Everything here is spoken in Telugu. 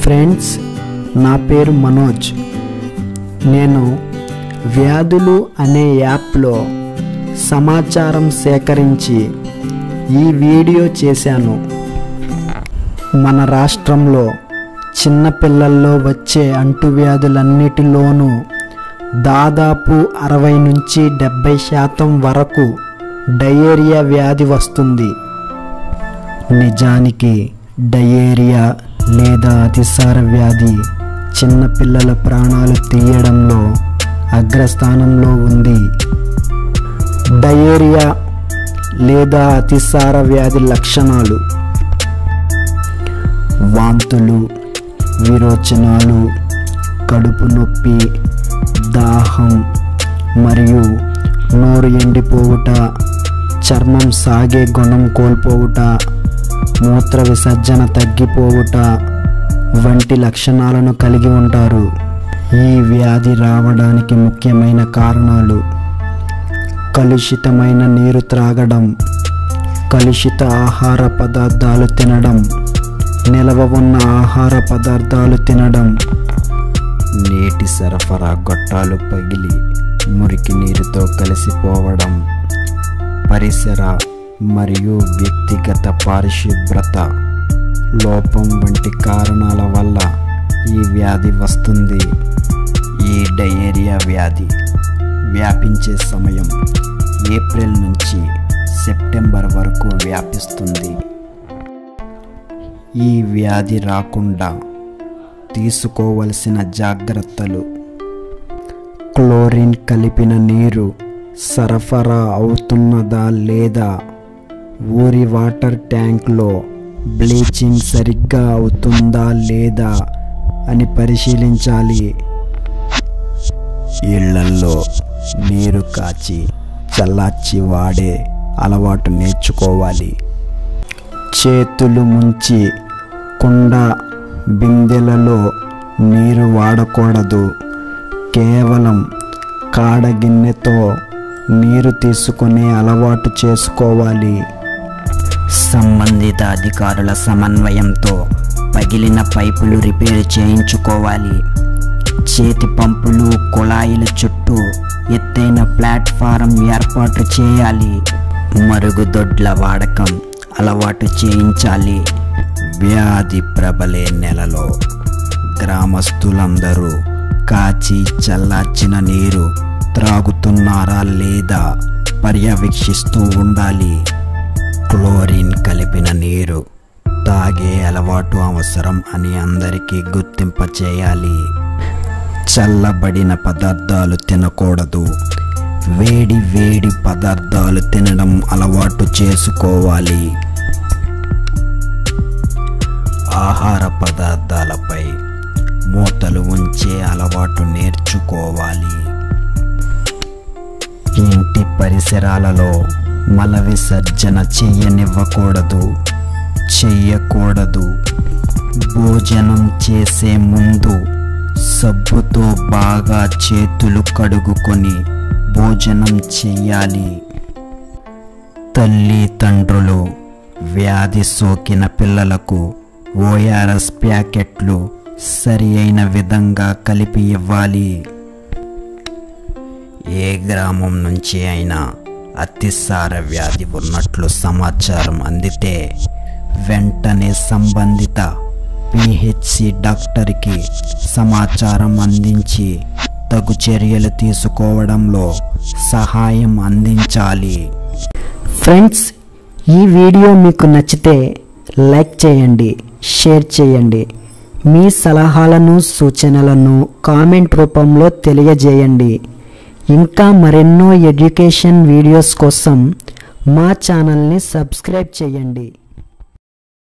ఫ్రెండ్స్ నా పేరు మనోజ్ నేను వ్యాధులు అనే యాప్లో సమాచారం సేకరించి ఈ వీడియో చేశాను మన రాష్ట్రంలో చిన్నపిల్లల్లో వచ్చే అంటువ్యాధులన్నిటిలోనూ దాదాపు అరవై నుంచి డెబ్బై శాతం వరకు డయేరియా వ్యాధి వస్తుంది నిజానికి డయేరియా లేదా అతిసార వ్యాధి చిన్నపిల్లల ప్రాణాలు తీయడంలో అగ్రస్థానంలో ఉంది డయేరియా లేదా అతిసార వ్యాధి లక్షణాలు వాంతులు విరోచనాలు కడుపు నొప్పి దాహం మరియు నోరు ఎండిపోవుట చర్మం సాగే గుణం కోల్పోవుట మూత్ర విసర్జన తగ్గిపోవుట వంటి లక్షణాలను కలిగి ఉంటారు ఈ వ్యాధి రావడానికి ముఖ్యమైన కారణాలు కలుషితమైన నీరు త్రాగడం కలుషిత ఆహార పదార్థాలు తినడం నిలవ ఉన్న ఆహార పదార్థాలు తినడం నీటి సరఫరా గొట్టాలు పగిలి మురికి నీరుతో కలిసిపోవడం పరిసర మరియు వ్యక్తిగత పారిశుభ్రత లోపం వంటి కారణాల వల్ల ఈ వ్యాధి వస్తుంది ఈ డయేరియా వ్యాధి వ్యాపించే సమయం ఏప్రిల్ నుంచి సెప్టెంబర్ వరకు వ్యాపిస్తుంది ఈ వ్యాధి రాకుండా తీసుకోవలసిన జాగ్రత్తలు క్లోరిన్ కలిపిన నీరు సరఫరా అవుతున్నదా లేదా ఊరి వాటర్ ట్యాంక్లో బ్లీచింగ్ సరిగ్గా అవుతుందా లేదా అని పరిశీలించాలి ఇళ్లల్లో నీరు కాచి చల్లార్చి వాడే అలవాటు నేర్చుకోవాలి చేతులు ముంచి కుండ బిందెలలో నీరు వాడకూడదు కేవలం కాడగిన్నెతో నీరు తీసుకునే అలవాటు చేసుకోవాలి సంబంధిత అధికారుల సమన్వయంతో పగిలిన పైపులు రిపేర్ చేయించుకోవాలి చేతి పంపులు కుళాయిల చుట్టూ ఎత్తైన ప్లాట్ఫారం ఏర్పాటు చేయాలి మరుగుదొడ్ల వాడకం అలవాటు చేయించాలి వ్యాధి ప్రబలే నెలలో గ్రామస్తులందరూ కాచి చల్లార్చిన నీరు త్రాగుతున్నారా లేదా పర్యవేక్షిస్తూ ఉండాలి క్లోరిన్ కలిపిన నీరు తాగే అలవాటు అవసరం అని అందరికీ గుర్తింప చేయాలి చల్లబడిన పదార్థాలు తినకూడదు వేడి వేడి పదార్థాలు తినడం అలవాటు చేసుకోవాలి ఆహార పదార్థాలపై మూతలు ఉంచే అలవాటు నేర్చుకోవాలి ఇంటి పరిసరాలలో మల విసర్జన చెయ్యనివ్వకూడదు చెయ్యకూడదు భోజనం చేసే ముందు సబ్బుతో బాగా చేతులు కడుగుకొని భోజనం చెయ్యాలి తల్లిదండ్రులు వ్యాధి సోకిన పిల్లలకు ఓఆర్ఎస్ ప్యాకెట్లు సరి అయిన విధంగా కలిపి ఇవ్వాలి ఏ గ్రామం నుంచి అయినా అతిసార వ్యాధి ఉన్నట్లు సమాచారం అందితే వెంటనే సంబంధిత పిహెచ్సి డాక్టర్కి సమాచారం అందించి తగు చర్యలు తీసుకోవడంలో సహాయం అందించాలి ఫ్రెండ్స్ ఈ వీడియో మీకు నచ్చితే లైక్ చేయండి షేర్ చేయండి మీ సలహాలను సూచనలను కామెంట్ రూపంలో తెలియజేయండి ఇంకా మరెన్నో ఎడ్యుకేషన్ వీడియోస్ కోసం మా ఛానల్ని సబ్స్క్రైబ్ చేయండి